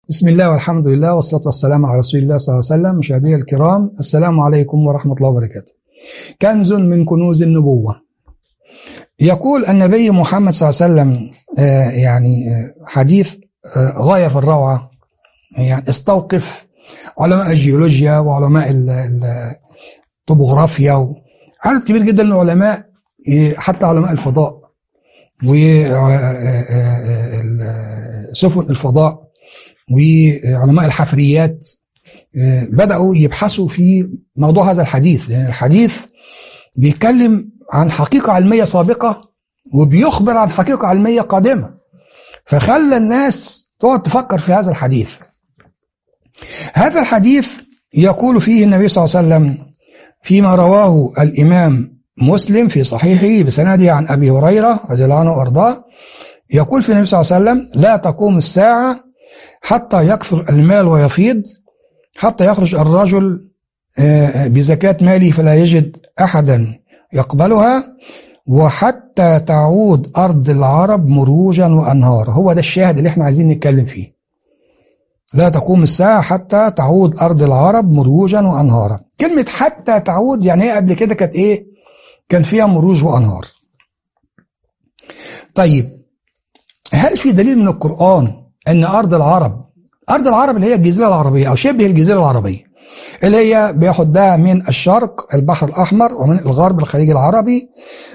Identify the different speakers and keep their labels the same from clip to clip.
Speaker 1: بسم الله والحمد لله والصلاة والسلام على رسول الله صلى الله عليه وسلم مشاهدي الكرام السلام عليكم ورحمة الله وبركاته كنز من كنوز النبوة يقول النبي محمد صلى الله عليه وسلم آه يعني آه حديث آه غاية في الروعة يعني استوقف علماء الجيولوجيا وعلماء الطبوغرافيا وعدد كبير جدا من العلماء حتى علماء الفضاء وسفن الفضاء وعلماء الحفريات بدأوا يبحثوا في موضوع هذا الحديث لأن الحديث بيتكلم عن حقيقة علمية سابقة وبيخبر عن حقيقة علمية قادمة فخلى الناس تقعد تفكر في هذا الحديث هذا الحديث يقول فيه النبي صلى الله عليه وسلم فيما رواه الإمام مسلم في صحيحه بسنده عن أبي هريرة رضي الله عنه وأرضاه يقول في النبي صلى الله عليه وسلم لا تقوم الساعة حتى يكثر المال ويفيض حتى يخرج الرجل بزكاة ماله فلا يجد أحدا يقبلها وحتى تعود أرض العرب مروجا وأنهار هو ده الشاهد اللي احنا عايزين نتكلم فيه لا تقوم الساعة حتى تعود أرض العرب مروجا وأنهارا كلمة حتى تعود يعني ايه قبل كده كانت ايه كان فيها مروج وأنهار طيب هل في دليل من القرآن أن أرض العرب أرض العرب اللي هي الجزيرة العربية أو شبه الجزيرة العربية اللي هي بياخدها من الشرق البحر الأحمر ومن الغرب الخليج العربي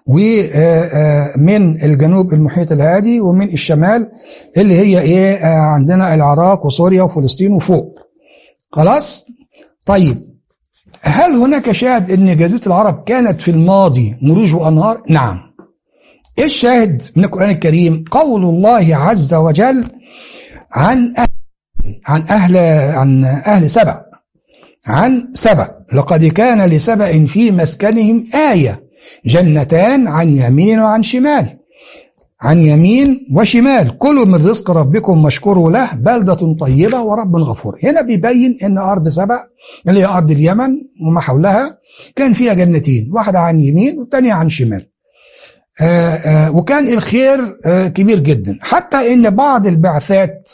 Speaker 1: ومن الجنوب المحيط الهادي ومن الشمال اللي هي إيه عندنا العراق وسوريا وفلسطين وفوق خلاص طيب هل هناك شاهد ان جزيرة العرب كانت في الماضي مروج وأنهار نعم ايه الشاهد من القرآن الكريم قول الله عز وجل عن أهل عن أهل عن أهل سبأ عن سبأ لقد كان لسبأ في مسكنهم آية جنتان عن يمين وعن شمال عن يمين وشمال كلوا من رزق ربكم واشكروا له بلدة طيبة ورب غفور هنا بيبين ان أرض سبأ اللي هي أرض اليمن وما حولها كان فيها جنتين واحدة عن يمين والثانية عن شمال آآ آآ وكان الخير كبير جدا حتى ان بعض البعثات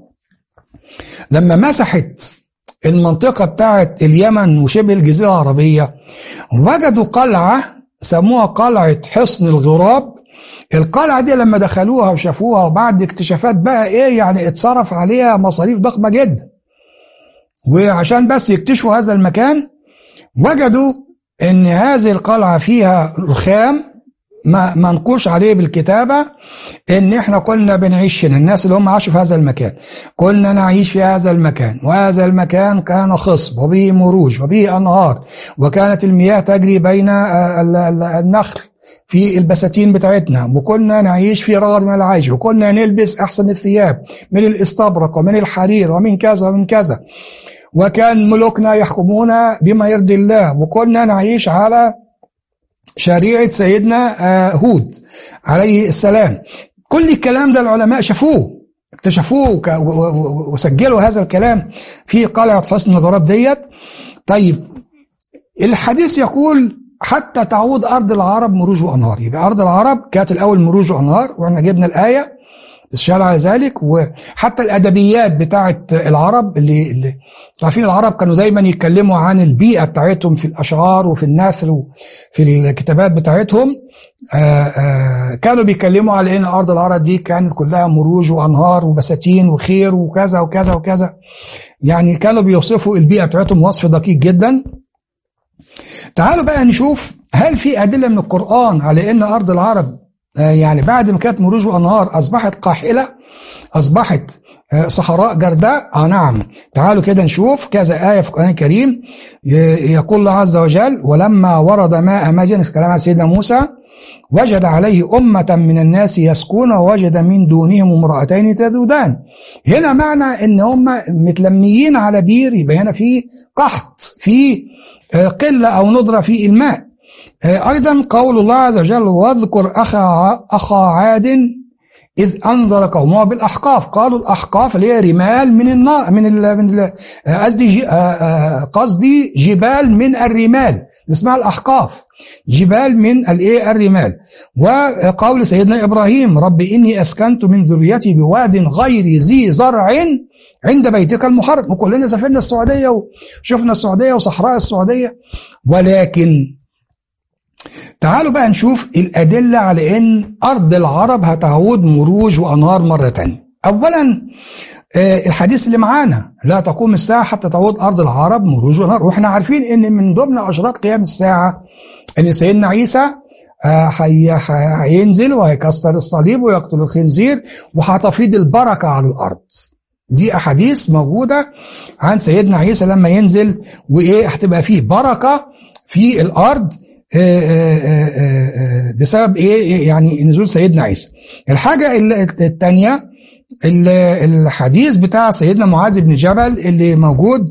Speaker 1: لما مسحت المنطقة بتاعت اليمن وشبه الجزيرة العربية وجدوا قلعة سموها قلعة حصن الغراب القلعة دي لما دخلوها وشافوها وبعد اكتشافات بقى ايه يعني اتصرف عليها مصاريف ضخمة جدا وعشان بس يكتشفوا هذا المكان وجدوا ان هذه القلعة فيها رخام منقوش عليه بالكتابة ان احنا كنا بنعيش هنا الناس اللي هم عاشوا في هذا المكان كنا نعيش في هذا المكان وهذا المكان كان خصب وبه مروج وبه انهار وكانت المياه تجري بين النخل في البساتين بتاعتنا وكنا نعيش في رغد من العيش وكنا نلبس احسن الثياب من الاستبرق ومن الحرير ومن كذا ومن كذا وكان ملوكنا يحكمون بما يرضي الله وكنا نعيش على شريعة سيدنا هود عليه السلام كل الكلام ده العلماء شافوه اكتشفوه وسجلوا هذا الكلام في قلعة حسن الغراب ديت طيب الحديث يقول حتى تعود أرض العرب مروج وأنهار يبقى أرض العرب كانت الأول مروج وأنهار وإحنا جبنا الآية استشهاد على ذلك وحتى الادبيات بتاعه العرب اللي, اللي عارفين العرب كانوا دايما يتكلموا عن البيئه بتاعتهم في الاشعار وفي النثر وفي الكتابات بتاعتهم آآ آآ كانوا بيتكلموا على ان ارض العرب دي كانت كلها مروج وانهار وبساتين وخير وكذا وكذا وكذا يعني كانوا بيوصفوا البيئه بتاعتهم وصف دقيق جدا تعالوا بقى نشوف هل في ادله من القران على ان ارض العرب يعني بعد ما كانت مروج وانهار اصبحت قاحله اصبحت صحراء جرداء اه نعم تعالوا كده نشوف كذا ايه في القران الكريم يقول الله عز وجل ولما ورد ماء مدين كلام عن سيدنا موسى وجد عليه أمة من الناس يسكون ووجد من دونهم امرأتين تذودان هنا معنى ان هم متلميين على بير يبقى هنا في قحط في قلة أو ندرة في الماء أيضا قول الله عز وجل واذكر أخا, أخا عاد إذ أنذر قومه بالأحقاف قالوا الأحقاف اللي هي رمال من النار من ال من قصدي قصدي جبال من الرمال اسمها الأحقاف جبال من الايه الرمال وقول سيدنا إبراهيم رب إني أسكنت من ذريتي بواد غير ذي زرع عند بيتك المحرم وكلنا سافرنا السعودية وشفنا السعودية وصحراء السعودية ولكن تعالوا بقى نشوف الأدلة على أن أرض العرب هتعود مروج وأنهار مرة تانية أولا الحديث اللي معانا لا تقوم الساعة حتى تعود أرض العرب مروج وأنهار وإحنا عارفين أن من ضمن أشراط قيام الساعة أن سيدنا عيسى هينزل وهيكسر الصليب ويقتل الخنزير وهتفيض البركة على الأرض دي أحاديث موجودة عن سيدنا عيسى لما ينزل وإيه هتبقى فيه بركة في الأرض بسبب ايه يعني نزول سيدنا عيسى الحاجة الثانية الحديث بتاع سيدنا معاذ بن جبل اللي موجود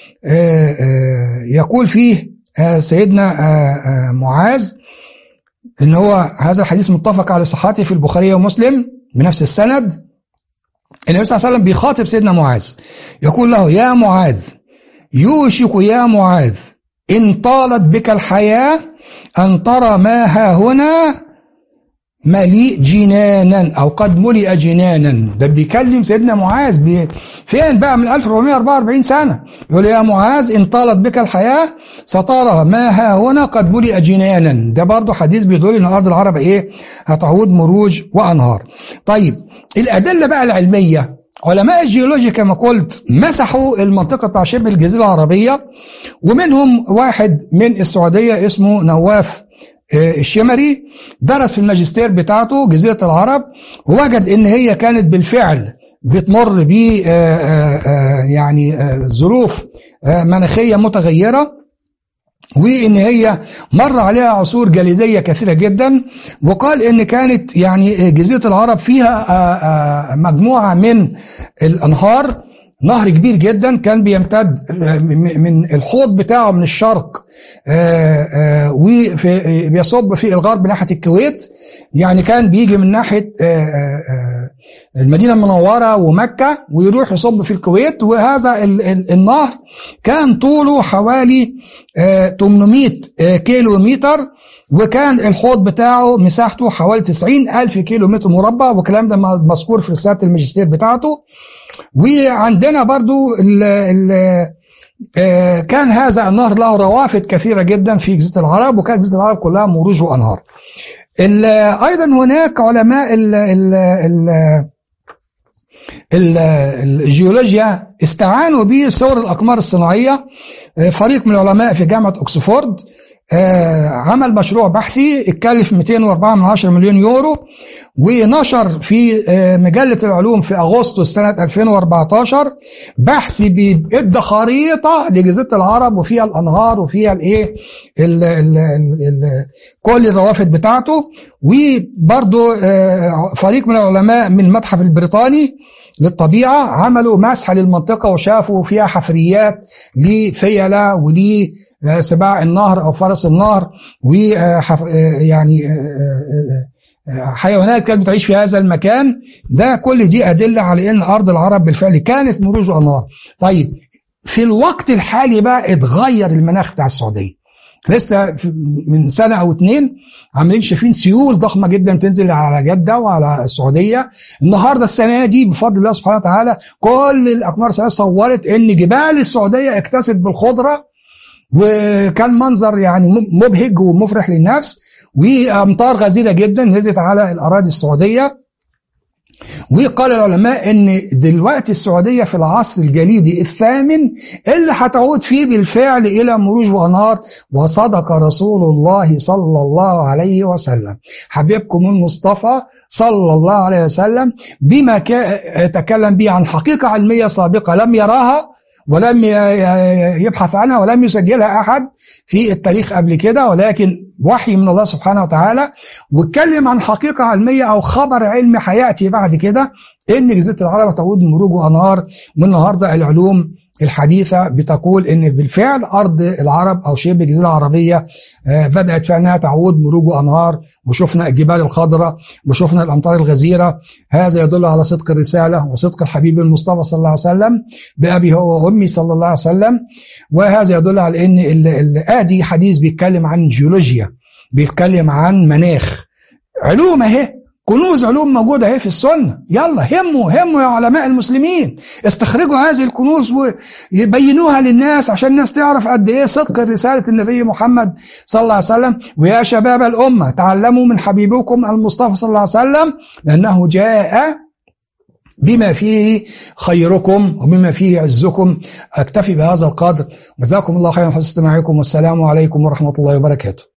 Speaker 1: يقول فيه سيدنا معاذ ان هو هذا الحديث متفق على صحته في البخاري ومسلم بنفس السند النبي صلى الله عليه وسلم بيخاطب سيدنا معاذ يقول له يا معاذ يوشك يا معاذ إن طالت بك الحياة أن ترى ما ها هنا مليء جنانا أو قد ملئ جنانا ده بيكلم سيدنا معاذ بي فين بقى من 1444 سنة يقول يا معاذ إن طالت بك الحياة سترى ما ها هنا قد ملئ جنانا ده برضه حديث بيدل إن أرض العرب إيه هتعود مروج وأنهار طيب الأدلة بقى العلمية علماء الجيولوجيا كما قلت مسحوا المنطقة بتاع شبه الجزيرة العربية ومنهم واحد من السعودية اسمه نواف الشمري درس في الماجستير بتاعته جزيرة العرب ووجد ان هي كانت بالفعل بتمر ب يعني ظروف مناخية متغيرة وان هي مر عليها عصور جليديه كثيره جدا وقال ان كانت يعني جزيره العرب فيها مجموعه من الانهار نهر كبير جدا كان بيمتد من الحوض بتاعه من الشرق وبيصب في الغرب ناحيه الكويت يعني كان بيجي من ناحيه المدينه المنوره ومكه ويروح يصب في الكويت وهذا النهر كان طوله حوالي 800 كيلو متر وكان الحوض بتاعه مساحته حوالي 90 ألف كيلو متر مربع والكلام ده مذكور في رسالة الماجستير بتاعته وعندنا برضو ال ال كان هذا النهر له روافد كثيرة جدا في جزيرة العرب وكانت جزيرة العرب كلها مروج وأنهار أيضا هناك علماء ال ال ال الجيولوجيا استعانوا بصور الأقمار الصناعية فريق من العلماء في جامعة أكسفورد آه عمل مشروع بحثي اتكلف 204 من 10 مليون يورو ونشر في آه مجلة العلوم في أغسطس سنة 2014 بحث بيدى خريطة لجزيرة العرب وفيها الأنهار وفيها الإيه كل الروافد بتاعته وبرضه آه فريق من العلماء من المتحف البريطاني للطبيعة عملوا مسحة للمنطقة وشافوا فيها حفريات لفيلة وليه سباع النهر او فرس النهر و يعني حيوانات كانت بتعيش في هذا المكان ده كل دي ادله على ان ارض العرب بالفعل كانت مروج وانهار طيب في الوقت الحالي بقى اتغير المناخ بتاع السعوديه لسه من سنه او اتنين عاملين شايفين سيول ضخمه جدا بتنزل على جده وعلى السعوديه النهارده السنه دي بفضل الله سبحانه وتعالى كل الاقمار السنويه صورت ان جبال السعوديه اكتست بالخضره وكان منظر يعني مبهج ومفرح للنفس وامطار غزيره جدا نزلت على الاراضي السعوديه وقال العلماء ان دلوقتي السعوديه في العصر الجليدي الثامن اللي هتعود فيه بالفعل الى مروج وانهار وصدق رسول الله صلى الله عليه وسلم حبيبكم المصطفى صلى الله عليه وسلم بما تكلم به عن حقيقه علميه سابقه لم يراها ولم يبحث عنها ولم يسجلها أحد في التاريخ قبل كده ولكن وحي من الله سبحانه وتعالى واتكلم عن حقيقة علمية أو خبر علمي هيأتي بعد كده إن جزيرة العرب تعود مروج وأنهار والنهاردة العلوم الحديثة بتقول ان بالفعل ارض العرب او شبه الجزيرة العربية بدأت فعلا تعود مروج وانهار وشفنا الجبال الخضراء وشفنا الامطار الغزيرة هذا يدل على صدق الرسالة وصدق الحبيب المصطفى صلى الله عليه وسلم بأبي هو وأمي صلى الله عليه وسلم وهذا يدل على ان الآدي حديث بيتكلم عن جيولوجيا بيتكلم عن مناخ علوم اهي كنوز علوم موجودة اهي في السنة يلا هموا هموا يا علماء المسلمين استخرجوا هذه الكنوز ويبينوها للناس عشان الناس تعرف قد ايه صدق رسالة النبي محمد صلى الله عليه وسلم ويا شباب الأمة تعلموا من حبيبكم المصطفى صلى الله عليه وسلم لأنه جاء بما فيه خيركم وبما فيه عزكم أكتفي بهذا القدر جزاكم الله خيرا حسن استماعكم والسلام عليكم ورحمة الله وبركاته